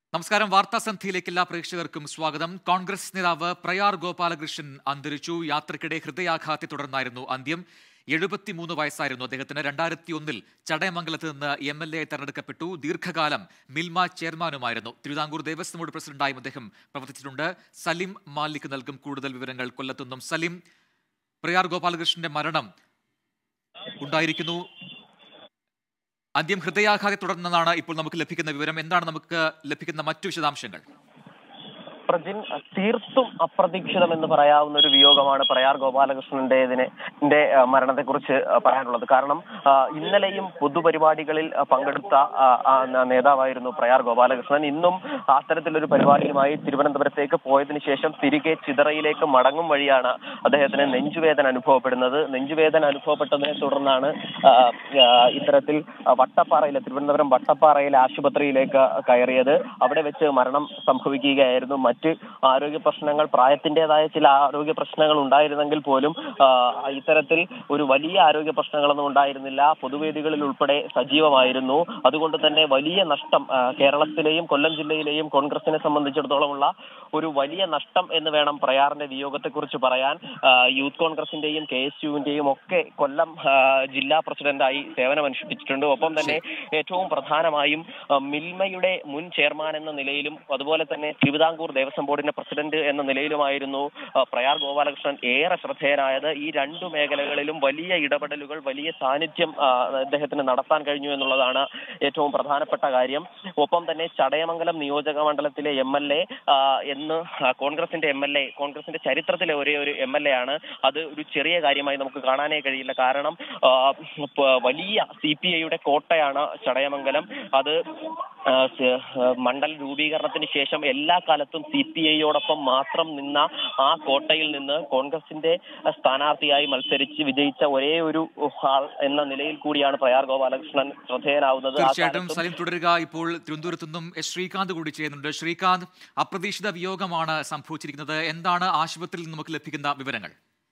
നമസ്കാരം വാർത്താസന്ധിയിലേക്ക് എല്ലാ പ്രേക്ഷകർക്കും സ്വാഗതം കോൺഗ്രസ് നേതാവ് പ്രയാർ ഗോപാലകൃഷ്ണൻ അന്തരിച്ചു യാത്രക്കിടെ ഹൃദയാഘാതത്തെ തുടർന്നായിരുന്നു അന്ത്യം എഴുപത്തിമൂന്ന് വയസ്സായിരുന്നു അദ്ദേഹത്തിന് രണ്ടായിരത്തി ഒന്നിൽ ചടയമംഗലത്ത് നിന്ന് എം എൽ എ തെരഞ്ഞെടുക്കപ്പെട്ടു ദീർഘകാലം മിൽമ ചെയർമാനുമായിരുന്നു തിരുവിതാംകൂർ ദേവസ്വം ബോർഡ് പ്രസിഡന്റായും അദ്ദേഹം പ്രവർത്തിച്ചിട്ടുണ്ട് സലിം മാലിക് നൽകും കൂടുതൽ വിവരങ്ങൾ കൊല്ലത്തുനിന്നും സലിം പ്രയാർ ഗോപാലകൃഷ്ണന്റെ മരണം ഉണ്ടായിരിക്കുന്നു അന്ത്യം ഹൃദയാഘാതത്തെ തുടർന്നെന്നാണ് ഇപ്പോൾ നമുക്ക് ലഭിക്കുന്ന വിവരം എന്താണ് നമുക്ക് ലഭിക്കുന്ന മറ്റു വിശദാംശങ്ങൾ പ്രജിൻ തീർത്തും അപ്രതീക്ഷിതം എന്ന് പറയാവുന്ന ഒരു വിയോഗമാണ് പ്രയാർ ഗോപാലകൃഷ്ണന്റെ മരണത്തെക്കുറിച്ച് പറയാനുള്ളത് കാരണം ആ, ഇന്നലെയും പൊതുപരിപാടികളിൽ ആ, പങ്കെടുത്ത ആ, ആ, നേതാവായിരുന്നു പ്രയാർ ഗോപാലകൃഷ്ണൻ ഇന്നും അത്തരത്തിലൊരു പരിപാടിയുമായി തിരുവനന്തപുരത്തേക്ക് പോയതിനു ശേഷം തിരികെ ചിതറയിലേക്ക് മടങ്ങും വഴിയാണ് അദ്ദേഹത്തിന് നെഞ്ചുവേദന അനുഭവപ്പെടുന്നത് നെഞ്ചുവേദന അനുഭവപ്പെട്ടതിനെ തുടർന്നാണ് ആ, ആ, ഇത്തരത്തിൽ ആ, വട്ടപ്പാറയിലെ തിരുവനന്തപുരം വട്ടപ്പാറയിലെ ആശുപത്രിയിലേക്ക് കയറിയത് അവിടെ വെച്ച് മരണം സംഭവിക്കുകയായിരുന്നു മറ്റ് ആരോഗ്യ പ്രശ്നങ്ങൾ പ്രായത്തിന്റേതായ ചില ആരോഗ്യ പ്രശ്നങ്ങൾ ഉണ്ടായിരുന്നെങ്കിൽ പോലും ആ, ഇത്തരത്തിൽ ഒരു വലിയ ആരോഗ്യ പ്രശ്നങ്ങളൊന്നും ഉണ്ടായിരുന്നില്ല പൊതുവേദികളിൽ ഉൾപ്പെടെ സജീവമായിരുന്നു അതുകൊണ്ട് തന്നെ വലിയ നഷ്ടം ആ, കേരളത്തിലെയും കൊല്ലം ജില്ലയിലെയും കോൺഗ്രസിനെ സംബന്ധിച്ചിടത്തോളമുള്ള ഒരു വലിയ നഷ്ടം എന്ന് വേണം പ്രയാറിന്റെ വിയോഗത്തെക്കുറിച്ച് പറയാൻ ആ, യൂത്ത് കോൺഗ്രസിന്റെയും കെ എസ് യുവിന്റെയും ഒക്കെ കൊല്ലം ആ, ജില്ലാ പ്രസിഡന്റായി സേവനമനുഷ്ഠിച്ചിട്ടുണ്ട് ഒപ്പം തന്നെ ഏറ്റവും പ്രധാനമായും ആ, മിൽമയുടെ മുൻ ചെയർമാൻ എന്ന നിലയിലും അതുപോലെ തന്നെ തിരുവിതാംകൂർ ദേവസ്വം ബോർഡിന്റെ പ്രസിഡന്റ് എന്ന നിലയിലുമായിരുന്നു ആ, പ്രയാർ ഗോപാലകൃഷ്ണൻ ഏറെ ശ്രദ്ധേയനായത് ഈ രണ്ടു മേഖലകളിലും വലിയ ഇടപെടലുകൾ വലിയ സാന്നിധ്യം ആ, അദ്ദേഹത്തിന് നടത്താൻ കഴിഞ്ഞു എന്നുള്ളതാണ് ഏറ്റവും പ്രധാനപ്പെട്ട കാര്യം ഒപ്പം തന്നെ ചടയമംഗലം നിയോജക മണ്ഡലത്തിലെ എം എൽ എ എന്ന് ആ, കോൺഗ്രസിന്റെ എം എൽ എ കോൺഗ്രസിന്റെ ചരിത്രത്തിലെ ഒരേ ഒരു എം എൽ എ ആണ് അത് ഒരു ചെറിയ കാര്യമായി നമുക്ക് കാണാനേ കഴിയില്ല കാരണം ആ, പ- വലിയ സി പി ഐയുടെ കോട്ടയാണ് ചടയമംഗലം അത് ആ, സ- ആ, മണ്ഡല രൂപീകരണത്തിന് ശേഷം എല്ലാ കാലത്തും സി പി ഐയോടൊപ്പം മാത്രം നിന്ന ആ കോട്ടയിൽ നിന്ന് കോൺഗ്രസിന്റെ സ്ഥാനാർത്ഥിയായി മത്സരിച്ച് വിജയിച്ച ഒരേ ഒരു ആൾ എന്ന നിലയിൽ കൂടിയാണ് പ്രയാർ ഗോപാലകൃഷ്ണൻ ശ്രദ്ധേയനാവുന്നത് ആ തീർച്ചയായിട്ടും കാലത്തും സലിം തുടരുക ഇപ്പോൾ തിരുവനന്തപുരത്തു നിന്നും എസ് ശ്രീകാന്ത് കൂടി ചെയ്യുന്നുണ്ട് ശ്രീകാന്ത് അപ്രതീക്ഷിത വിയോഗമാണ് സംഭവിച്ചിരിക്കുന്നത് എന്താണ് ആശുപത്രിയിൽ നിന്ന് നമുക്ക് ലഭിക്കുന്ന വിവരങ്ങൾ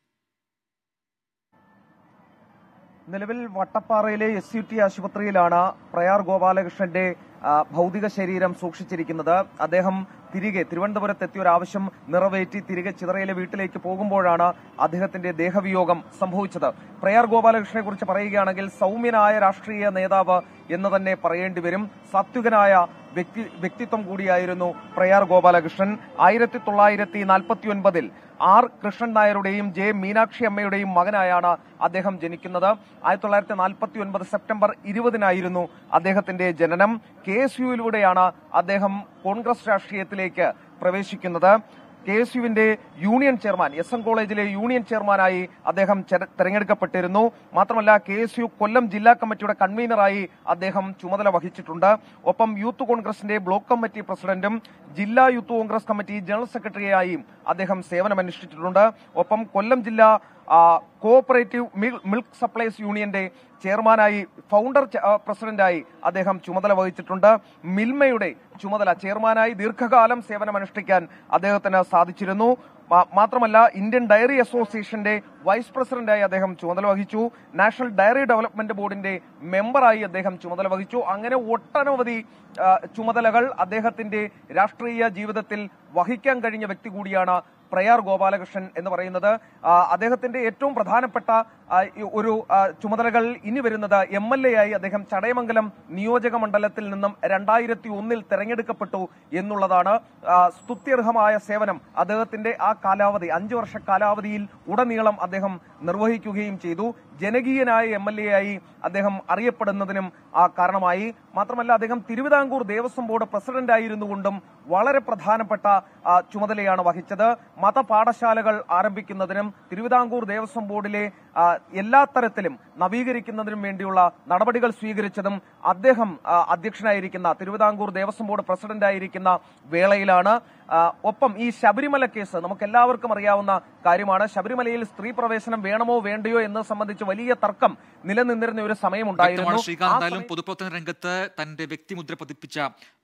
നിലവിൽ വട്ടപ്പാറയിലെ എസ് യു ടി ആശുപത്രിയിലാണ് പ്രയാർ ഗോപാലകൃഷ്ണന്റെ ആ, ഭൗതിക ശരീരം സൂക്ഷിച്ചിരിക്കുന്നത് അദ്ദേഹം തിരികെ തിരുവനന്തപുരത്ത് എത്തിയ ഒരു ആവശ്യം നിറവേറ്റി തിരികെ ചിതറയിലെ വീട്ടിലേക്ക് പോകുമ്പോഴാണ് അദ്ദേഹത്തിന്റെ ദേഹവിയോഗം സംഭവിച്ചത് പ്രയാർ ഗോപാലകൃഷ്ണനെ കുറിച്ച് പറയുകയാണെങ്കിൽ സൗമ്യനായ രാഷ്ട്രീയ നേതാവ് എന്ന് തന്നെ പറയേണ്ടി വരും സാത്വികനായ വ്യക്തി വ്യക്തിത്വം കൂടിയായിരുന്നു പ്രയാർ ഗോപാലകൃഷ്ണൻ ആയിരത്തി തൊള്ളായിരത്തി നാൽപ്പത്തി ഒൻപതിൽ ആർ കൃഷ്ണൻ നായരുടെയും ജെ മീനാക്ഷി അമ്മയുടെയും മകനായാണ് അദ്ദേഹം ജനിക്കുന്നത് ആയിരത്തി തൊള്ളായിരത്തി നാൽപ്പത്തി ഒൻപത് സെപ്റ്റംബർ ഇരുപതിനായിരുന്നു അദ്ദേഹത്തിന്റെ ജനനം കെ എസ് യുവിലൂടെയാണ് അദ്ദേഹം കോൺഗ്രസ് രാഷ്ട്രീയത്തിലേക്ക് പ്രവേശിക്കുന്നത് കെ എസ് യുവിന്റെ യൂണിയൻ ചെയർമാൻ എസ് എൻ കോളേജിലെ യൂണിയൻ ചെയർമാനായി അദ്ദേഹം ചെര- തെരഞ്ഞെടുക്കപ്പെട്ടിരുന്നു മാത്രമല്ല കെ എസ് യു കൊല്ലം ജില്ലാ കമ്മിറ്റിയുടെ കൺവീനറായി അദ്ദേഹം ചുമതല വഹിച്ചിട്ടുണ്ട് ഒപ്പം യൂത്ത് കോൺഗ്രസിന്റെ ബ്ലോക്ക് കമ്മിറ്റി പ്രസിഡന്റും ജില്ലാ യൂത്ത് കോൺഗ്രസ് കമ്മിറ്റി ജനറൽ സെക്രട്ടറിയായും അദ്ദേഹം സേവനമനുഷ്ഠിച്ചിട്ടുണ്ട് ഒപ്പം കൊല്ലം ജില്ലാ ആ, കോഓപ്പറേറ്റീവ് മിൽ- മിൽക്ക് സപ്ലൈസ് യൂണിയന്റെ ചെയർമാനായി ഫൗണ്ടർ ചെ- ആ, പ്രസിഡന്റായി അദ്ദേഹം ചുമതല വഹിച്ചിട്ടുണ്ട് മിൽമയുടെ ചുമതല ചെയർമാനായി ദീർഘകാലം സേവനമനുഷ്ഠിക്കാൻ അദ്ദേഹത്തിന് സാധിച്ചിരുന്നു മാ- മാത്രമല്ല ഇന്ത്യൻ ഡയറി അസോസിയേഷന്റെ വൈസ് പ്രസിഡന്റായി അദ്ദേഹം ചുമതല വഹിച്ചു നാഷണൽ ഡയറി ഡെവലപ്മെന്റ് ബോർഡിന്റെ മെമ്പറായി അദ്ദേഹം ചുമതല വഹിച്ചു അങ്ങനെ ഒട്ടനവധി ആ, ചുമതലകൾ അദ്ദേഹത്തിന്റെ രാഷ്ട്രീയ ജീവിതത്തിൽ വഹിക്കാൻ കഴിഞ്ഞ വ്യക്തി കൂടിയാണ് പ്രയാർ ഗോപാലകൃഷ്ണൻ എന്ന് പറയുന്നത് ആ, അദ്ദേഹത്തിന്റെ ഏറ്റവും പ്രധാനപ്പെട്ട ആ, ഈ ഒരു ആ, ചുമതലകൾ ഇനി വരുന്നത് എം എൽ എ ആയി അദ്ദേഹം ചടയമംഗലം നിയോജക മണ്ഡലത്തിൽ നിന്നും രണ്ടായിരത്തി ഒന്നിൽ തെരഞ്ഞെടുക്കപ്പെട്ടു എന്നുള്ളതാണ് ആ, സ്തുത്യർഹമായ സേവനം അദ്ദേഹത്തിന്റെ ആ കാലാവധി അഞ്ചു വർഷ കാലാവധിയിൽ ഉടനീളം അദ്ദേഹം നിർവഹിക്കുകയും ചെയ്തു ജനകീയനായ എം എൽ എ ആയി അദ്ദേഹം അറിയപ്പെടുന്നതിനും ആ കാരണമായി മാത്രമല്ല അദ്ദേഹം തിരുവിതാംകൂർ ദേവസ്വം ബോർഡ് പ്രസിഡന്റ് ആയിരുന്നുകൊണ്ടും വളരെ പ്രധാനപ്പെട്ട ആ, ചുമതലയാണ് വഹിച്ചത് മതപാഠശാലകൾ ആരംഭിക്കുന്നതിനും തിരുവിതാംകൂർ ദേവസ്വം ബോർഡിലെ ആ, എല്ലാ തരത്തിലും നവീകരിക്കുന്നതിനും വേണ്ടിയുള്ള നടപടികൾ സ്വീകരിച്ചതും അദ്ദേഹം ആ, അധ്യക്ഷനായിരിക്കുന്ന തിരുവിതാംകൂർ ദേവസ്വം ബോർഡ് പ്രസിഡന്റ് ആയിരിക്കുന്ന വേളയിലാണ് ആ, ഒപ്പം ഈ ശബരിമല കേസ് നമുക്ക് എല്ലാവർക്കും അറിയാവുന്ന കാര്യമാണ് ശബരിമലയിൽ സ്ത്രീ പ്രവേശനം വേണമോ വേണ്ടയോ എന്നത് സംബന്ധിച്ച് വലിയ തർക്കം നിലനിന്നിരുന്ന ഒരു വ്യക്തമാണ് സമയമുണ്ടായിരുന്നു ശ്രീകാന്ത് ആ എന്തായാലും സമയം- പൊതുപ്രവർത്തന രംഗത്ത് തന്റെ വ്യക്തിമുദ്ര പതിപ്പിച്ച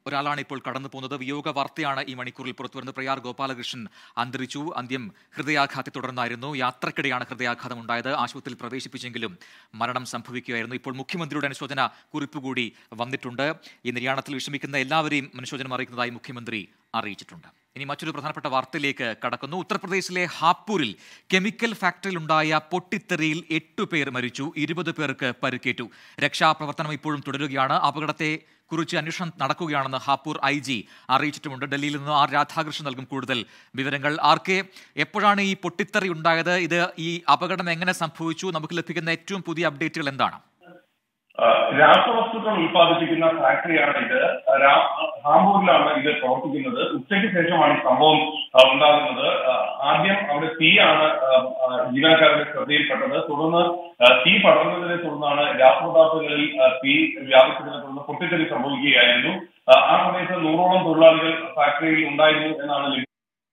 ഒരാളാണ് ഇപ്പോൾ കടന്നു പോകുന്നത് വിയോഗ വാർത്തയാണ് ഈ മണിക്കൂറിൽ പുറത്തുവരുന്നത് പ്രയാർ ഗോപാലകൃഷ്ണൻ അന്തരിച്ചു അന്ത്യം ഹൃദയാഘാതത്തെ തുടർന്നായിരുന്നു യാത്രക്കിടെയാണ് ഹൃദയാഘാതം ഉണ്ടായത് ആശുപത്രിയിൽ പ്രവേശിപ്പിച്ചെങ്കിലും മരണം സംഭവിക്കുകയായിരുന്നു ഇപ്പോൾ മുഖ്യമന്ത്രിയുടെ അനുശോചന കുറിപ്പ് കൂടി വന്നിട്ടുണ്ട് ഈ നിര്യാണത്തിൽ വിഷമിക്കുന്ന എല്ലാവരെയും അനുശോചനം അറിയിക്കുന്നതായി മുഖ്യമന്ത്രി അറിയിച്ചിട്ടുണ്ട് ഇനി മറ്റൊരു പ്രധാനപ്പെട്ട വാർത്തയിലേക്ക് കടക്കുന്നു ഉത്തർപ്രദേശിലെ ഹാപ്പൂരിൽ കെമിക്കൽ ഫാക്ടറിയിലുണ്ടായ പൊട്ടിത്തെറിയിൽ എട്ടു പേർ മരിച്ചു ഇരുപത് പേർക്ക് പരിക്കേറ്റു രക്ഷാപ്രവർത്തനം ഇപ്പോഴും തുടരുകയാണ് അപകടത്തെ കുറിച്ച് അന്വേഷണം നടക്കുകയാണെന്ന് ഹാപ്പൂർ ഐ ജി അറിയിച്ചിട്ടുമുണ്ട് ഡൽഹിയിൽ നിന്ന് ആർ രാധാകൃഷ്ണൻ നൽകും കൂടുതൽ വിവരങ്ങൾ ആർ കെ എപ്പോഴാണ് ഈ പൊട്ടിത്തെറി ഉണ്ടായത് ഇത് ഈ അപകടം എങ്ങനെ സംഭവിച്ചു നമുക്ക് ലഭിക്കുന്ന ഏറ്റവും പുതിയ അപ്ഡേറ്റുകൾ എന്താണ് ആ, രാസവസ്തുക്കൾ ഉൽപ്പാദിപ്പിക്കുന്ന ഫാക്ടറിയാണ് ഇത് രാ- ഹാംബൂരിലാണ് ഇത് പ്രവർത്തിക്കുന്നത് ഉച്ചയ്ക്ക് ശേഷമാണ് ഈ സംഭവം ആ, ഉണ്ടാകുന്നത് ആ, ആദ്യം അവിടെ തീയാണ് ആ, ആ, ജീവനക്കാരുടെ ശ്രദ്ധയിൽപ്പെട്ടത് തുടർന്ന് ആ, തീ പടർന്നതിനെ തുടർന്നാണ് രാസപദാർത്ഥങ്ങളിൽ ആ, തീ വ്യാപിച്ചതിനെ തുടർന്ന് പൊട്ടിത്തെറി സംഭവിക്കുകയായിരുന്നു ആ, ആ സമയത്ത് നൂറോളം തൊഴിലാളികൾ ഫാക്ടറിയിൽ ഉണ്ടായിരുന്നു എന്നാണ് ലഭ്യ-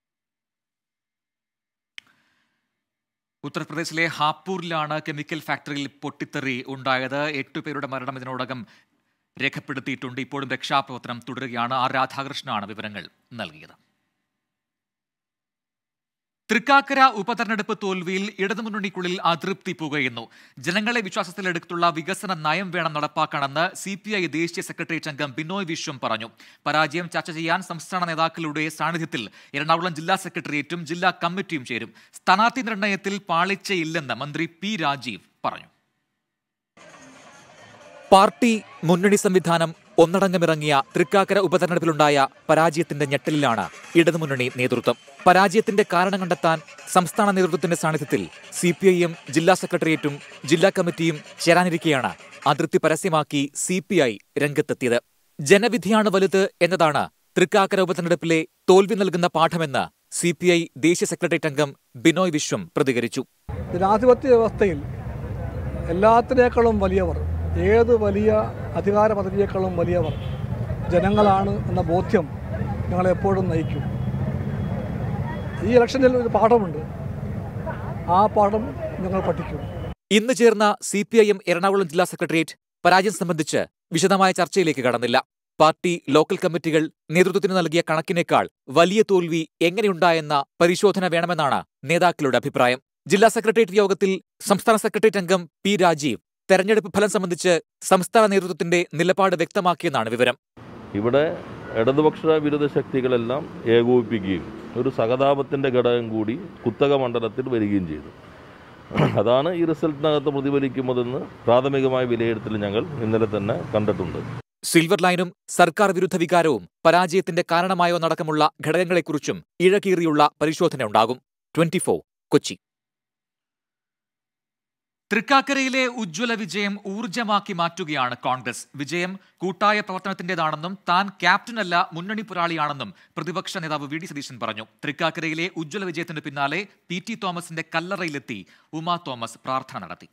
ഉത്തർപ്രദേശിലെ ഹാപ്പൂരിലാണ് കെമിക്കൽ ഫാക്ടറിയിൽ പൊട്ടിത്തെറി ഉണ്ടായത് എട്ടു പേരുടെ മരണം ഇതിനോടകം രേഖപ്പെടുത്തിയിട്ടുണ്ട് ഇപ്പോഴും രക്ഷാപ്രവർത്തനം തുടരുകയാണ് ആർ രാധാകൃഷ്ണനാണ് വിവരങ്ങൾ നൽകിയത് തൃക്കാക്കര ഉപതെരഞ്ഞെടുപ്പ് തോൽവിയിൽ ഇടതുമുന്നണിക്കുള്ളിൽ അതൃപ്തി പുകയുന്നു ജനങ്ങളെ വിശ്വാസത്തിലെടുത്തുള്ള വികസന നയം വേണം നടപ്പാക്കണമെന്ന് സി പി ഐ ദേശീയ സെക്രട്ടേറിയറ്റ് അംഗം ബിനോയ് വിശ്വം പറഞ്ഞു പരാജയം ചർച്ച ചെയ്യാൻ സംസ്ഥാന നേതാക്കളുടെ സാന്നിധ്യത്തിൽ എറണാകുളം ജില്ലാ സെക്രട്ടേറിയറ്റും ജില്ലാ കമ്മിറ്റിയും ചേരും സ്ഥാനാർത്ഥി നിർണയത്തിൽ പാളിച്ചയില്ലെന്ന് മന്ത്രി പി രാജീവ് പറഞ്ഞു പാർട്ടി മുന്നണി സംവിധാനം ഒന്നടങ്കമിറങ്ങിയ തൃക്കാക്കര ഉപതെരഞ്ഞെടുപ്പിലുണ്ടായ പരാജയത്തിന്റെ ഞെട്ടലിലാണ് ഇടതുമുന്നണി നേതൃത്വം പരാജയത്തിന്റെ കാരണം കണ്ടെത്താൻ സംസ്ഥാന നേതൃത്വത്തിന്റെ സാന്നിധ്യത്തിൽ സി പി ഐ എം ജില്ലാ സെക്രട്ടേറിയറ്റും ജില്ലാ കമ്മിറ്റിയും ചേരാനിരിക്കെയാണ് അതിർത്തി പരസ്യമാക്കി സി പി ഐ രംഗത്തെത്തിയത് ജനവിധിയാണ് വലുത് എന്നതാണ് തൃക്കാക്കര ഉപതെരഞ്ഞെടുപ്പിലെ തോൽവി നൽകുന്ന പാഠമെന്ന് സി പി ഐ ദേശീയ സെക്രട്ടേറിയറ്റ് അംഗം ബിനോയ് വിശ്വം പ്രതികരിച്ചു ജനാധിപത്യ വ്യവസ്ഥയിൽ എല്ലാത്തിനേക്കാളും വലിയവർ ഏത് വലിയ അധികാര പദവിയേക്കാളും വലിയവർ ജനങ്ങളാണ് എന്ന ബോധ്യം ഞങ്ങളെപ്പോഴും നയിക്കും ഈ ഇലക്ഷനിൽ ഒരു പാഠമുണ്ട് ആ പാഠം ഞങ്ങൾ പഠിക്കും ഇന്ന് ചേർന്ന C P I M Ernakulam ജില്ലാ സെക്രട്ടേറിയറ്റ് പരാജയം സംബന്ധിച്ച് വിശദമായ ചർച്ചയിലേക്ക് കടന്നില്ല പാർട്ടി ലോക്കൽ കമ്മിറ്റികൾ നേതൃത്വത്തിന് നൽകിയ കണക്കിനേക്കാൾ വലിയ തോൽവി എങ്ങനെയുണ്ടായെന്ന പരിശോധന വേണമെന്നാണ് നേതാക്കളുടെ അഭിപ്രായം ജില്ലാ സെക്രട്ടേറിയറ്റ് യോഗത്തിൽ സംസ്ഥാന സെക്രട്ടേറിയറ്റ് അംഗം പി രാജീവ് തെരഞ്ഞെടുപ്പ് ഫലം സംബന്ധിച്ച് സംസ്ഥാന നേതൃത്വത്തിന്റെ നിലപാട് വ്യക്തമാക്കിയെന്നാണ് വിവരം ഇവിടെ ഇടതുപക്ഷ വിരുദ്ധ ശക്തികളെല്ലാം ഏകോപിപ്പിക്കുകയും ഒരു സഹതാപത്തിൻ്റെ ഘടകം കൂടി കുത്തക മണ്ഡലത്തിൽ വരികയും ചെയ്തു അതാണ് ഈ റിസൾട്ടിനകത്ത് പ്രതിഫലിക്കുന്നതെന്ന് പ്രാഥമികമായ വിലയിരുത്തൽ ഞങ്ങൾ ഇന്നലെ തന്നെ കണ്ടിട്ടുണ്ട് സിൽവർ ലൈനും സർക്കാർ വിരുദ്ധ വികാരവും പരാജയത്തിന്റെ കാരണമായോ നടക്കമുള്ള ഘടകങ്ങളെക്കുറിച്ചും ഇഴകീറിയുള്ള പരിശോധന ഉണ്ടാകും ട്വന്റി കൊച്ചി തൃക്കാക്കരയിലെ ഉജ്ജ്വല വിജയം ഊർജമാക്കി മാറ്റുകയാണ് കോൺഗ്രസ് വിജയം കൂട്ടായ പ്രവർത്തനത്തിന്റേതാണെന്നും താൻ ക്യാപ്റ്റനല്ല മുന്നണി പോരാളിയാണെന്നും പ്രതിപക്ഷ നേതാവ് വി ഡി സതീശൻ പറഞ്ഞു തൃക്കാക്കരയിലെ ഉജ്ജ്വല വിജയത്തിന് പിന്നാലെ പി ടി തോമസിന്റെ കല്ലറയിലെത്തി ഉമാ തോമസ് പ്രാർത്ഥന നടത്തി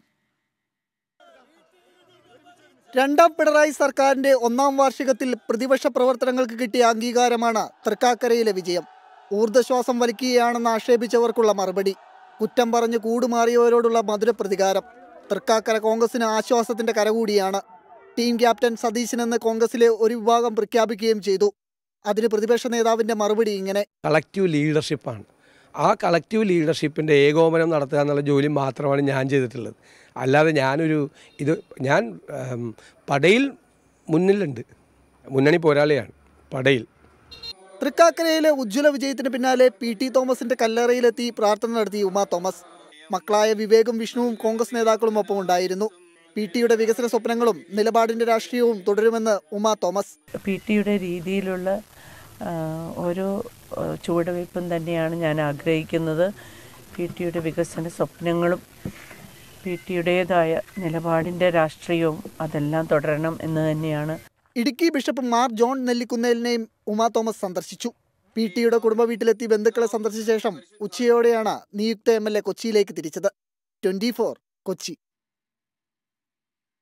രണ്ടാം പിണറായി സർക്കാരിന്റെ ഒന്നാം വാർഷികത്തിൽ പ്രതിപക്ഷ പ്രവർത്തനങ്ങൾക്ക് കിട്ടിയ അംഗീകാരമാണ് തൃക്കാക്കരയിലെ വിജയം ഊർജ്ജശ്വാസം വലിക്കുകയാണെന്ന് ആക്ഷേപിച്ചവർക്കുള്ള മറുപടി കുറ്റം പറഞ്ഞ് കൂടുമാറിയവരോടുള്ള മധുര പ്രതികാരം തൃക്കാക്കര കോൺഗ്രസിന് ആശ്വാസത്തിന്റെ കരകൂടിയാണ് ടീം ക്യാപ്റ്റൻ സതീശനെന്ന് കോൺഗ്രസിലെ ഒരു വിഭാഗം പ്രഖ്യാപിക്കുകയും ചെയ്തു അതിന് പ്രതിപക്ഷ നേതാവിന്റെ മറുപടി ഇങ്ങനെ കളക്റ്റീവ് ലീഡർഷിപ്പാണ് ആ കളക്റ്റീവ് ലീഡർഷിപ്പിൻ്റെ ഏകോപനം നടത്തുക എന്നുള്ള ജോലി മാത്രമാണ് ഞാൻ ചെയ്തിട്ടുള്ളത് അല്ലാതെ ഞാനൊരു ഇത് ഞാൻ ഉം, പടയിൽ മുന്നിലുണ്ട് മുന്നണി പോരാളിയാണ് പടയിൽ തൃക്കാക്കരയിലെ ഉജ്ജ്വല വിജയത്തിന് പിന്നാലെ പി ടി തോമസിന്റെ കല്ലറയിലെത്തി പ്രാർത്ഥന നടത്തി ഉമാ തോമസ് മക്കളായ വിവേകും വിഷ്ണുവും കോൺഗ്രസ് നേതാക്കളും ഒപ്പം ഉണ്ടായിരുന്നു പി ടിയുടെ വികസന സ്വപ്നങ്ങളും നിലപാടിന്റെ രാഷ്ട്രീയവും തുടരുമെന്ന് ഉമാ തോമസ് പി ടിയുടെ രീതിയിലുള്ള ആ, ഓരോ ആ, ചുവടുവയ്പ്പും തന്നെയാണ് ഞാൻ ആഗ്രഹിക്കുന്നത് പി ടിയുടെ വികസന സ്വപ്നങ്ങളും പി ടിയുടേതായ നിലപാടിൻ്റെ രാഷ്ട്രീയവും അതെല്ലാം തുടരണം എന്ന് തന്നെയാണ് ഇടുക്കി ബിഷപ്പ് മാർ ജോൺ നെല്ലിക്കുന്നേലിനെയും ഉമാ തോമസ് സന്ദർശിച്ചു പി ടിയുടെ കുടുംബ വീട്ടിലെത്തി ബന്ധുക്കളെ സന്ദർശിച്ച ശേഷം ഉച്ചയോടെയാണ് നിയുക്ത എം എൽ എ കൊച്ചിയിലേക്ക് തിരിച്ചത് ട്വന്റി കൊച്ചി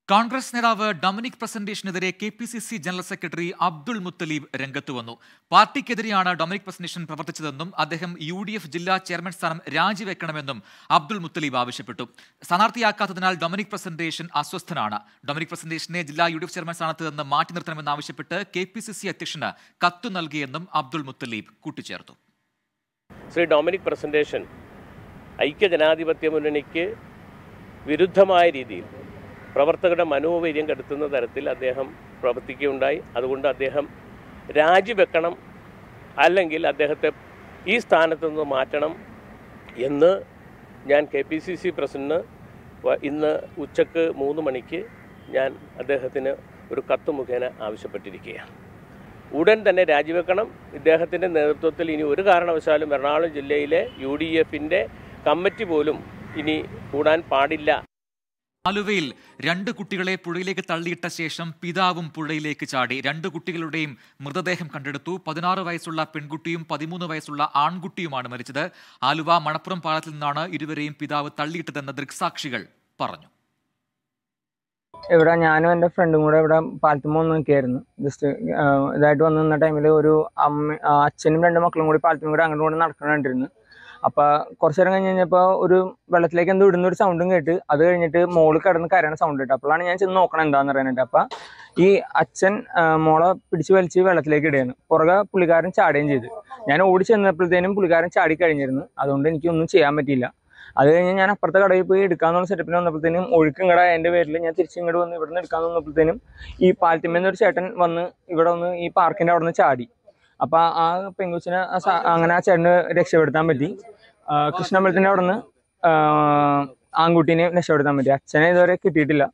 കോൺഗ്രസ് നേതാവ് ഡൊമിനിക് പ്രസന്റേഷനെതിരെ K P C C general secretary Abdul Muthaleeb രംഗത്ത് വന്നു പാർട്ടിക്കെതിരെയാണ് ഡൊമിനിക് പ്രസന്റേഷൻ പ്രവർത്തിച്ചതെന്നും അദ്ദേഹം യു ഡി എഫ് ജില്ലാ ചെയർമാൻ സ്ഥാനം രാജിവെക്കണമെന്നും അബ്ദുൾ മുത്തലീബ് ആവശ്യപ്പെട്ടു സ്ഥാനാർത്ഥിയാക്കാത്തതിനാൽ ഡൊമിനിക് പ്രസന്റേഷൻ അസ്വസ്ഥനാണ് ഡൊമിനിക് പ്രസന്റേഷനെ ജില്ലാ യു ഡി എഫ് ചെയർമാൻ സ്ഥാനത്ത് നിന്ന് മാറ്റി നിർത്തണമെന്നാവശ്യപ്പെട്ട് കെ പി സി സി അധ്യക്ഷന് കത്തു നൽകിയെന്നും അബ്ദുൾ മുത്തലീബ് കൂട്ടിച്ചേർത്തു ശ്രീ ഡൊമിനിക് പ്രസന്റേഷൻ ഐക്യജനാധിപത്യ മുന്നണിക്ക് വിരുദ്ധമായ രീതിയിൽ പ്രവർത്തകരുടെ മനോവൈര്യം കെടുത്തുന്ന തരത്തിൽ അദ്ദേഹം പ്രവർത്തിക്കുകയുണ്ടായി അതുകൊണ്ട് അദ്ദേഹം രാജിവെക്കണം അല്ലെങ്കിൽ അദ്ദേഹത്തെ ഈ സ്ഥാനത്ത് നിന്ന് മാറ്റണം എന്ന് ഞാൻ കെ പി സി സി പ്രസിഡന്റിന് വ- ഇന്ന് ഉച്ചക്ക് മൂന്ന് മണിക്ക് ഞാൻ അദ്ദേഹത്തിന് ഒരു കത്ത് മുഖേന ആവശ്യപ്പെട്ടിരിക്കുകയാണ് ഉടൻ തന്നെ രാജിവെക്കണം ഇദ്ദേഹത്തിൻ്റെ നേതൃത്വത്തിൽ ഇനി ഒരു കാരണവശാലും എറണാകുളം ജില്ലയിലെ യു ഡി എഫിൻ്റെ കമ്മിറ്റി പോലും ഇനി കൂടാൻ പാടില്ല ആലുവയിൽ രണ്ട് കുട്ടികളെ പുഴയിലേക്ക് തള്ളിയിട്ട ശേഷം പിതാവും പുഴയിലേക്ക് ചാടി രണ്ട് കുട്ടികളുടെയും മൃതദേഹം കണ്ടെടുത്തു പതിനാറ് വയസ്സുള്ള പെൺകുട്ടിയും പതിമൂന്ന് വയസ്സുള്ള ആൺകുട്ടിയുമാണ് മരിച്ചത് ആലുവ മണപ്പുറം പാലത്തിൽ നിന്നാണ് ഇരുവരെയും പിതാവ് തള്ളിയിട്ടതെന്ന് ദൃക്സാക്ഷികൾ പറഞ്ഞു ഇവിടെ ഞാനും എൻ്റെ ഫ്രണ്ടും കൂടെ ഇവിടെ പാലത്തുമ്മ വന്ന് നിൽക്കുകയായിരുന്നു ജസ്റ്റ് ഇതായിട്ട് വന്ന് നിന്ന ടൈമിൽ ഒരു അമ്മ ആ, അച്ഛനും രണ്ട് മക്കളും കൂടി പാലത്തും കൂടെ അങ്ങോട്ടും കൂടെ നടക്കണുണ്ടിരുന്നു അപ്പോൾ കുറച്ച് നേരം കഴിഞ്ഞ് കഴിഞ്ഞപ്പോൾ ഒരു വെള്ളത്തിലേക്ക് എന്തോ ഇടുന്ന ഒരു സൗണ്ടും കേട്ട് അത് കഴിഞ്ഞിട്ട് മോള് കിടന്ന് കരയണ സൗണ്ട് കേട്ടു അപ്പോഴാണ് ഞാൻ ചെന്ന് നോക്കണം എന്താന്ന് പറയാനായിട്ട് അപ്പം ഈ അച്ഛൻ ആ, മോളെ പിടിച്ച് വലിച്ച് വെള്ളത്തിലേക്ക് ഇടുകയാണ് പുറകെ പുള്ളിക്കാരൻ ചാടുകയും ചെയ്തു ഞാൻ ഓടി ചെന്നപ്പോഴത്തേനും പുള്ളിക്കാരൻ ചാടി കഴിഞ്ഞിരുന്നു അതുകൊണ്ട് എനിക്കൊന്നും ചെയ്യാൻ പറ്റിയില്ല അത് കഴിഞ്ഞ് ഞാൻ അപ്പുറത്തെ കടയിൽ പോയി എടുക്കാന്നുള്ള സെറ്റപ്പിന് വന്നപ്പോഴത്തേനും ഒഴുക്കും കട എൻ്റെ പേരിൽ ഞാൻ തിരിച്ച് ഇങ്ങോട്ട് വന്ന് ഇവിടെ നിന്ന് എടുക്കാന്ന് വന്നപ്പോഴത്തേനും ഈ പാലത്തിമ്മേന്ന് ഒരു ചേട്ടൻ വന്ന് ഇവിടെ വന്ന് ഈ പാർക്കിൻ്റെ അവിടെ നിന്ന് ചാടി അപ്പോൾ ആ പെങ്കുച്ചിനെ ആ സ- അങ്ങനെ ആ ചേട്ടന് രക്ഷപ്പെടുത്താൻ പറ്റി ആ, കൃഷ്ണമ്പലത്തിൻ്റെ അവിടെ നിന്ന് ആൺകുട്ടീനെ രക്ഷപ്പെടുത്താൻ പറ്റി അച്ഛനെ ഇതുവരെ കിട്ടിയിട്ടില്ല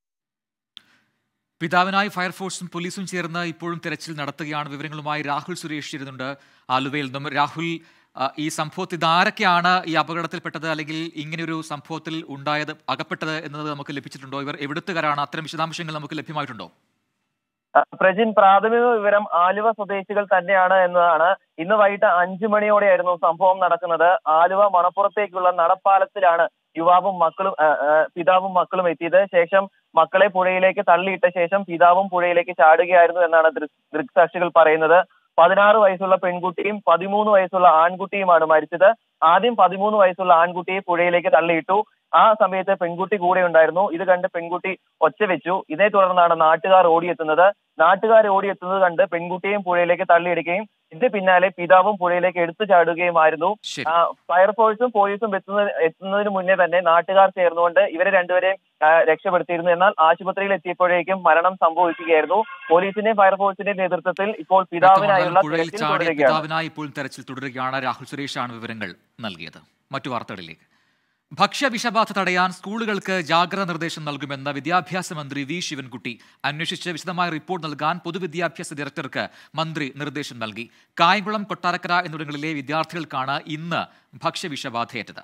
പിതാവിനായി ഫയർഫോഴ്സും പോലീസും ചേർന്ന് ഇപ്പോഴും തെരച്ചിൽ നടത്തുകയാണ് വിവരങ്ങളുമായി രാഹുൽ സുരേഷ് ചേരുന്നുണ്ട് ആലുവയിൽ നിന്നും രാഹുൽ ആ, ഈ സംഭവത്തിൽ ഇതാരൊക്കെയാണ് ഈ അപകടത്തിൽപ്പെട്ടത് അല്ലെങ്കിൽ ഇങ്ങനെയൊരു സംഭവത്തിൽ ഉണ്ടായത് അകപ്പെട്ടത് എന്നത് നമുക്ക് ലഭിച്ചിട്ടുണ്ടോ ഇവർ എവിടുത്തുകാരാണ് അത്തരം വിശദാംശങ്ങൾ നമുക്ക് ലഭ്യമായിട്ടുണ്ടോ ആ, പ്രജിൻ പ്രാഥമിക വിവരം ആലുവ സ്വദേശികൾ തന്നെയാണ് എന്നതാണ് ഇന്ന് വൈകിട്ട് അഞ്ചു മണിയോടെയായിരുന്നു സംഭവം നടക്കുന്നത് ആലുവ മണപ്പുറത്തേക്കുള്ള നടപ്പാലത്തിലാണ് യുവാവും മക്കളും ആ, ആ, പിതാവും മക്കളും എത്തിയത് ശേഷം മക്കളെ പുഴയിലേക്ക് തള്ളിയിട്ട ശേഷം പിതാവും പുഴയിലേക്ക് ചാടുകയായിരുന്നു എന്നാണ് ദൃക്- ദൃക്സാക്ഷികൾ പറയുന്നത് പതിനാറ് വയസ്സുള്ള പെൺകുട്ടിയും പതിമൂന്ന് വയസ്സുള്ള ആൺകുട്ടിയുമാണ് മരിച്ചത് ആദ്യം പതിമൂന്ന് വയസ്സുള്ള ആൺകുട്ടിയെ പുഴയിലേക്ക് തള്ളിയിട്ടു ആ സമയത്ത് പെൺകുട്ടി കൂടെ ഉണ്ടായിരുന്നു ഇത് കണ്ട് പെൺകുട്ടി ഒച്ച വെച്ചു ഇതേ തുടർന്നാണ് നാട്ടുകാർ ഓടിയെത്തുന്നത് നാട്ടുകാർ ഓടിയെത്തുന്നത് കണ്ട് പെൺകുട്ടിയെയും പുഴയിലേക്ക് തള്ളിയിടുകയും ഇതിന് പിന്നാലെ പിതാവും പുഴയിലേക്ക് എടുത്തു ചാടുകയുമായിരുന്നു ശരി. ആ, ഫയർഫോഴ്സും പോലീസും എത്തുന്ന എത്തുന്നതിന് മുന്നേ തന്നെ നാട്ടുകാർ ചേർന്നുകൊണ്ട് ഇവരെ രണ്ടുപേരെയും ആ, രക്ഷപ്പെടുത്തിയിരുന്നു എന്നാൽ ആശുപത്രിയിൽ എത്തിയപ്പോഴേക്കും മരണം സംഭവിക്കുകയായിരുന്നു പോലീസിന്റെയും ഫയർഫോഴ്സിന്റെയും നേതൃത്വത്തിൽ ഇപ്പോൾ പിതാവിനായുള്ള പുഴയിൽ തിരച്ചിൽ ചാടിയ തുടരുകയാണ് പിതാവിനായി ഇപ്പോഴും തെരച്ചിൽ തുടരുകയാണ് രാഹുൽ സുരേഷാണ് വിവരങ്ങൾ നൽകിയത് മറ്റു വാർത്തകളിലേക്ക് ഭക്ഷ്യവിഷബാധ തടയാൻ സ്കൂളുകൾക്ക് ജാഗ്രത നിർദ്ദേശം നൽകുമെന്ന് വിദ്യാഭ്യാസ മന്ത്രി വി ശിവൻകുട്ടി അന്വേഷിച്ച് വിശദമായ റിപ്പോർട്ട് നൽകാൻ പൊതുവിദ്യാഭ്യാസ ഡയറക്ടർക്ക് മന്ത്രി നിർദ്ദേശം നൽകി കായംകുളം കൊട്ടാരക്കര എന്നിവിടങ്ങളിലെ വിദ്യാർത്ഥികൾക്കാണ് ഇന്ന് ഭക്ഷ്യവിഷബാധയേറ്റത്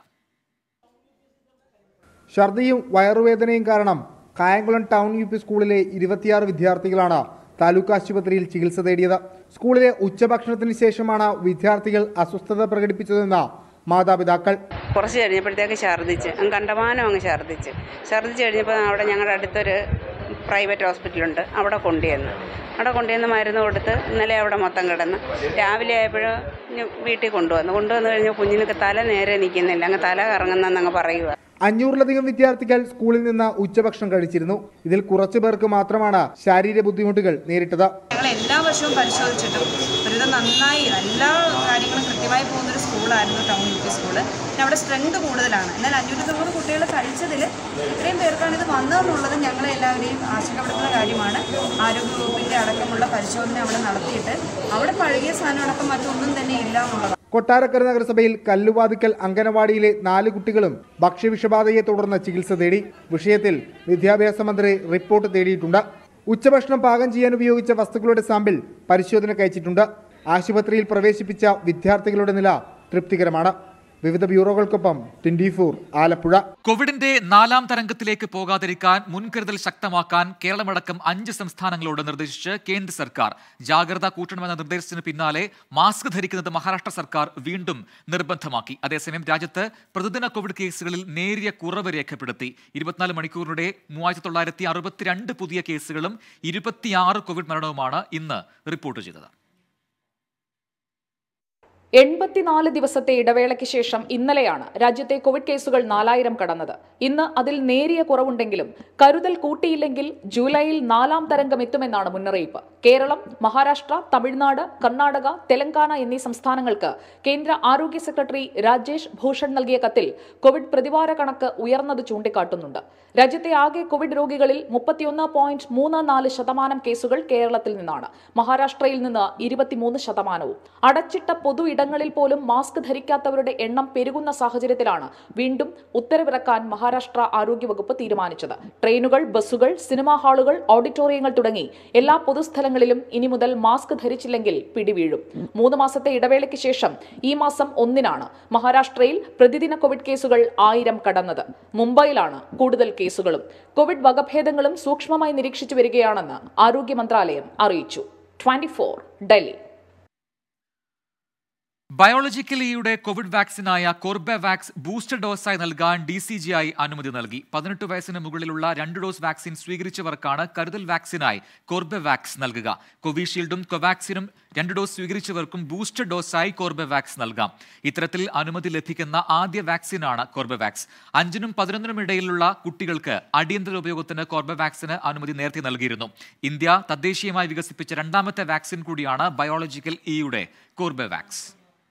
ഛർദിയും വയറുവേദനയും കാരണം കായംകുളം ടൗൺ യു പി സ്കൂളിലെ ഇരുപത്തിയാറ് വിദ്യാർത്ഥികളാണ് താലൂക്ക് ആശുപത്രിയിൽ ചികിത്സ തേടിയത് സ്കൂളിലെ ഉച്ചഭക്ഷണത്തിന് ശേഷമാണ് വിദ്യാർത്ഥികൾ അസ്വസ്ഥത പ്രകടിപ്പിച്ചതെന്ന് മാതാപിതാക്കൾ കുറച്ച് കഴിഞ്ഞപ്പോഴത്തേക്ക് ഛർദ്ദിച്ച് അങ്ങ് കണ്ടമാനം അങ്ങ് ഛർദ്ദിച്ച് ഛർദ്ദിച്ച് കഴിഞ്ഞപ്പോൾ അവിടെ ഞങ്ങളുടെ അടുത്തൊരു പ്രൈവറ്റ് ഹോസ്പിറ്റലുണ്ട് അവിടെ കൊണ്ടുവന്ന് അവിടെ കൊണ്ടുവന്ന് മരുന്ന് കൊടുത്ത് ഇന്നലെ അവിടെ മൊത്തം കിടന്ന് രാവിലെ ആയപ്പോൾ വീട്ടിൽ കൊണ്ടുവന്നു കൊണ്ടുവന്ന് കഴിഞ്ഞപ്പോൾ കുഞ്ഞിനൊക്കെ തല നേരെ നിൽക്കുന്നില്ല അങ്ങ് തല കറങ്ങുന്നെന്നങ്ങ് പറയുക അഞ്ഞൂറിലധികം വിദ്യാർത്ഥികൾ സ്കൂളിൽ നിന്ന് ഉച്ചഭക്ഷണം കഴിച്ചിരുന്നു ഇതിൽ കുറച്ചു പേർക്ക് മാത്രമാണ് ശാരീരിക ബുദ്ധിമുട്ടുകൾ നേരിട്ടത് ഞങ്ങൾ എല്ലാ വർഷവും പരിശോധിച്ചിട്ടും ഒരുവിധം നന്നായി എല്ലാ കാര്യങ്ങളും കൃത്യമായി പോകുന്നൊരു സ്കൂളായിരുന്നു ടൗൺ യു പി സ്കൂള് പിന്നെ അവിടെ സ്ട്രെങ്ത് കൂടുതലാണ് എന്നാൽ അഞ്ഞൂറ്റി തൊണ്ണൂറ് കുട്ടികൾ കഴിച്ചതിൽ ഇത്രയും പേർക്കാണ് ഇത് വന്നതെന്നുള്ളത് ഞങ്ങളെ എല്ലാവരെയും ആശങ്കപ്പെടുത്തുന്ന കാര്യമാണ് ആരോഗ്യവകുപ്പിൻ്റെ അടക്കമുള്ള പരിശോധന അവിടെ നടത്തിയിട്ട് അവിടെ പഴകിയ സാധനമടക്കം മറ്റൊന്നും തന്നെ ഇല്ല എന്നുള്ളതാണ് കൊട്ടാരക്കര നഗരസഭയിൽ കല്ലുവാതിക്കൽ അംഗനവാടിയിലെ നാല് കുട്ടികളും ഭക്ഷ്യവിഷബാധയെ തുടർന്ന് ചികിത്സ തേടി വിഷയത്തിൽ വിദ്യാഭ്യാസ മന്ത്രി റിപ്പോർട്ട് തേടിയിട്ടുണ്ട് ഉച്ചഭക്ഷണം പാകം ചെയ്യാൻ ഉപയോഗിച്ച വസ്തുക്കളുടെ സാമ്പിൾ പരിശോധനയ്ക്ക് അയച്ചിട്ടുണ്ട് ആശുപത്രിയിൽ പ്രവേശിപ്പിച്ച വിദ്യാർത്ഥികളുടെ നില തൃപ്തികരമാണ് വിവിധ ബ്യൂറോകൾക്കൊപ്പം ട്വന്റി ഫോർ ആലപ്പുഴ കോവിഡിന്റെ നാലാം തരംഗത്തിലേക്ക് പോകാതിരിക്കാൻ മുൻകരുതൽ ശക്തമാക്കാൻ കേരളമടക്കം അഞ്ച് സംസ്ഥാനങ്ങളോട് നിർദ്ദേശിച്ച് കേന്ദ്ര സർക്കാർ ജാഗ്രത കൂട്ടണമെന്ന നിർദ്ദേശത്തിന് പിന്നാലെ മാസ്ക് ധരിക്കുന്നത് മഹാരാഷ്ട്ര സർക്കാർ വീണ്ടും നിർബന്ധമാക്കി അതേസമയം രാജ്യത്ത് പ്രതിദിന കോവിഡ് കേസുകളിൽ നേരിയ കുറവ് രേഖപ്പെടുത്തി ഇരുപത്തിനാല് മണിക്കൂറിനിടെ മൂവായിരത്തി തൊള്ളായിരത്തി അറുപത്തിരണ്ട് പുതിയ കേസുകളും ഇരുപത്തിയാറ് കോവിഡ് മരണവുമാണ് ഇന്ന് റിപ്പോർട്ട് ചെയ്തത് എൺപത്തിനാല് ദിവസത്തെ ഇടവേളയ്ക്ക് ശേഷം ഇന്നലെയാണ് രാജ്യത്തെ കോവിഡ് കേസുകൾ നാലായിരം കടന്നത് ഇന്ന് അതിൽ നേരിയ കുറവുണ്ടെങ്കിലും കരുതൽ കൂട്ടിയില്ലെങ്കിൽ ജൂലൈയിൽ നാലാം തരംഗം എത്തുമെന്നാണ് മുന്നറിയിപ്പ് കേരളം മഹാരാഷ്ട്ര തമിഴ്നാട് കർണാടക തെലങ്കാന എന്നീ സംസ്ഥാനങ്ങൾക്ക് കേന്ദ്ര ആരോഗ്യ സെക്രട്ടറി രാജേഷ് ഭൂഷൺ നൽകിയ കത്തിൽ കോവിഡ് പ്രതിവാര കണക്ക് ഉയർന്നത് ചൂണ്ടിക്കാട്ടുന്നുണ്ട് രാജ്യത്തെ ആകെ കോവിഡ് രോഗികളിൽ മുപ്പത്തിയൊന്ന് പോയിന്റ് മൂന്ന് നാല് ശതമാനം കേസുകൾ കേരളത്തിൽ നിന്നാണ് മഹാരാഷ്ട്രയിൽ നിന്ന് ഇരുപത്തിമൂന്ന് ശതമാനവും അടച്ചിട്ട പൊതു ഇടങ്ങളിൽ പോലും മാസ്ക് ധരിക്കാത്തവരുടെ എണ്ണം പെരുകുന്ന സാഹചര്യത്തിലാണ് വീണ്ടും ഉത്തരവിറക്കാൻ മഹാരാഷ്ട്ര ആരോഗ്യവകുപ്പ് തീരുമാനിച്ചത് ട്രെയിനുകൾ ബസ്സുകൾ സിനിമാ ഹാളുകൾ ഓഡിറ്റോറിയങ്ങൾ തുടങ്ങി എല്ലാ പൊതുസ്ഥലങ്ങളിലും ഇനി മുതൽ മാസ്ക് ധരിച്ചില്ലെങ്കിൽ പിടിവീഴും മൂന്ന് മാസത്തെ ഇടവേളയ്ക്ക് ശേഷം ഈ മാസം ഒന്നിനാണ് മഹാരാഷ്ട്രയിൽ പ്രതിദിന കോവിഡ് കേസുകൾ ആയിരം കടന്നത് മുംബൈയിലാണ് കൂടുതൽ കേസുകളും കോവിഡ് വകഭേദങ്ങളും സൂക്ഷ്മമായി നിരീക്ഷിച്ചു വരികയാണെന്ന് ആരോഗ്യ മന്ത്രാലയം അറിയിച്ചു ട്വന്റി ഡൽഹി ബയോളജിക്കൽ ഇയുടെ കോവിഡ് വാക്സിനായ കോർബെവാക്സ് ബൂസ്റ്റർ ഡോസായി നൽകാൻ ഡി സി ജി ഐ അനുമതി നൽകി പതിനെട്ട് വയസ്സിന് മുകളിലുള്ള രണ്ട് ഡോസ് വാക്സിൻ സ്വീകരിച്ചവർക്കാണ് കരുതൽ വാക്സിനായി കോർബെവാക്സ് നൽകുക കോവിഷീൽഡും കൊവാക്സിനും രണ്ട് ഡോസ് സ്വീകരിച്ചവർക്കും ബൂസ്റ്റർ ഡോസായി കോർബെവാക്സ് നൽകാം ഇത്തരത്തിൽ അനുമതി ലഭിക്കുന്ന ആദ്യ വാക്സിനാണ് കോർബെവാക്സ് അഞ്ചിനും പതിനൊന്നിനും ഇടയിലുള്ള കുട്ടികൾക്ക് അടിയന്തര ഉപയോഗത്തിന് കോർബെവാക്സിന് അനുമതി നേരത്തെ നൽകിയിരുന്നു ഇന്ത്യ തദ്ദേശീയമായി വികസിപ്പിച്ച രണ്ടാമത്തെ വാക്സിൻ കൂടിയാണ് ബയോളജിക്കൽ ഇയുടെ കോർബെവാക്സ്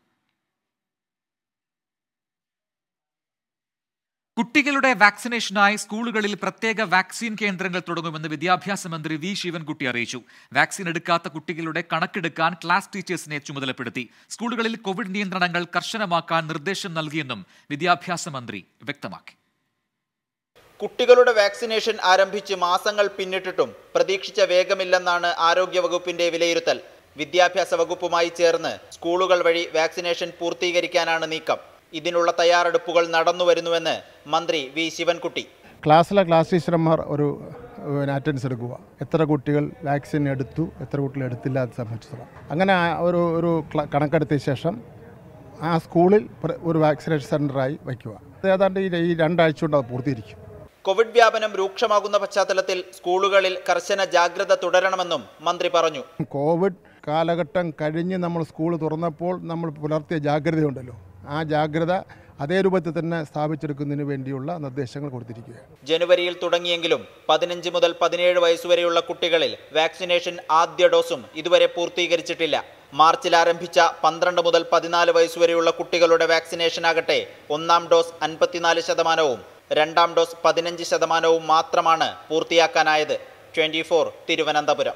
കുട്ടികളുടെ വാക്സിനേഷനായി സ്കൂളുകളിൽ പ്രത്യേക വാക്സിൻ കേന്ദ്രങ്ങൾ തുടങ്ങുമെന്ന് വിദ്യാഭ്യാസ മന്ത്രി വി ശിവൻകുട്ടി അറിയിച്ചു വാക്സിൻ എടുക്കാത്ത കുട്ടികളുടെ കണക്കെടുക്കാൻ ക്ലാസ് ടീച്ചേഴ്സിനെ ചുമതലപ്പെടുത്തി സ്കൂളുകളിൽ കോവിഡ് നിയന്ത്രണങ്ങൾ കർശനമാക്കാൻ നിർദ്ദേശം നൽകിയെന്നും വിദ്യാഭ്യാസ മന്ത്രി വ്യക്തമാക്കി കുട്ടികളുടെ വാക്സിനേഷൻ ആരംഭിച്ച് മാസങ്ങൾ പിന്നിട്ടിട്ടും പ്രതീക്ഷിച്ച വേഗമില്ലെന്നാണ് ആരോഗ്യവകുപ്പിന്റെ വിലയിരുത്തൽ വിദ്യാഭ്യാസ വകുപ്പുമായി ചേർന്ന് സ്കൂളുകൾ വഴി വാക്സിനേഷൻ പൂർത്തീകരിക്കാനാണ് നീക്കം ഇതിനുള്ള തയ്യാറെടുപ്പുകൾ നടന്നുവരുന്നുവെന്ന് മന്ത്രി വി ശിവൻകുട്ടി ക്ലാസ്സിലെ ക്ലാസ് ടീച്ചർമാർ ഒരു അറ്റൻഡൻസ് എടുക്കുക എത്ര കുട്ടികൾ വാക്സിൻ എടുത്തു എത്ര കുട്ടികൾ എടുത്തില്ല അത് സംബന്ധിച്ചത് അങ്ങനെ ആ ഒരു ഒരു ക്ല- കണക്കെടുത്ത ശേഷം ആ സ്കൂളിൽ പ്ര- ഒരു വാക്സിനേഷൻ സെൻ്ററായി വയ്ക്കുക അത് ഏതാണ്ട് ഈ ഈ രണ്ടാഴ്ച കൊണ്ട് അത് പൂർത്തീകരിക്കും കോവിഡ് വ്യാപനം രൂക്ഷമാകുന്ന പശ്ചാത്തലത്തിൽ സ്കൂളുകളിൽ കർശന ജാഗ്രത തുടരണമെന്നും മന്ത്രി പറഞ്ഞു കോവിഡ് കാലഘട്ടം കഴിഞ്ഞ് നമ്മൾ സ്കൂൾ തുറന്നപ്പോൾ നമ്മൾ പുലർത്തിയ ജാഗ്രതയുണ്ടല്ലോ ആ ജാഗ്രത അതേ രൂപത്തിൽ തന്നെ സ്ഥാപിച്ചെടുക്കുന്നതിന് വേണ്ടിയുള്ള നിർദ്ദേശങ്ങൾ കൊടുത്തിരിക്കുകയാണ് ജനുവരിയിൽ തുടങ്ങിയെങ്കിലും പതിനഞ്ച് മുതൽ പതിനേഴ് വയസ്സുവരെയുള്ള കുട്ടികളിൽ വാക്സിനേഷൻ ആദ്യ ഡോസും ഇതുവരെ പൂർത്തീകരിച്ചിട്ടില്ല മാർച്ചിൽ ആരംഭിച്ച പന്ത്രണ്ട് മുതൽ പതിനാല് വയസ്സുവരെയുള്ള കുട്ടികളുടെ വാക്സിനേഷൻ ആകട്ടെ ഒന്നാം ഡോസ് അൻപത്തിനാല് ശതമാനവും രണ്ടാം ഡോസ് പതിനഞ്ച് ശതമാനവും മാത്രമാണ് പൂർത്തിയാക്കാനായത് ട്വന്റി തിരുവനന്തപുരം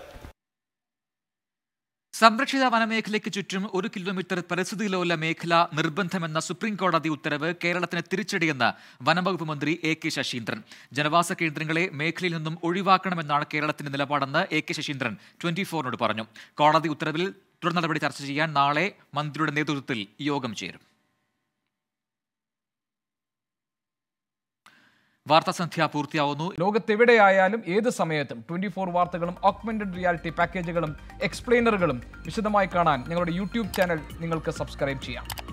സംരക്ഷിത വനമേഖലയ്ക്ക് ചുറ്റും ഒരു കിലോമീറ്റർ പരിസ്ഥിതി ലോല മേഖല നിർബന്ധമെന്ന സുപ്രീം കോടതി ഉത്തരവ് കേരളത്തിന് തിരിച്ചടിയെന്ന് വനംവകുപ്പ് മന്ത്രി എ കെ ശശീന്ദ്രൻ ജനവാസ കേന്ദ്രങ്ങളെ മേഖലയിൽ നിന്നും ഒഴിവാക്കണമെന്നാണ് കേരളത്തിന്റെ നിലപാടെന്ന് എ കെ ശശീന്ദ്രൻ ട്വന്റി ഫോറിനോട് പറഞ്ഞു കോടതി ഉത്തരവിൽ തുടർ നടപടി ചർച്ച ചെയ്യാൻ നാളെ മന്ത്രിയുടെ നേതൃത്വത്തിൽ യോഗം ചേരും വാർത്താസന്ധ്യ പൂർത്തിയാവുന്നു ലോകത്തെവിടെയായാലും ഏത് സമയത്തും ട്വന്റി ഫോർ വാർത്തകളും ഓഗ്മെന്റഡ് റിയാലിറ്റി പാക്കേജുകളും എക്സ്പ്ലെയിനറുകളും വിശദമായി കാണാൻ ഞങ്ങളുടെ യൂട്യൂബ് ചാനൽ നിങ്ങൾക്ക് സബ്സ്ക്രൈബ് ചെയ്യാം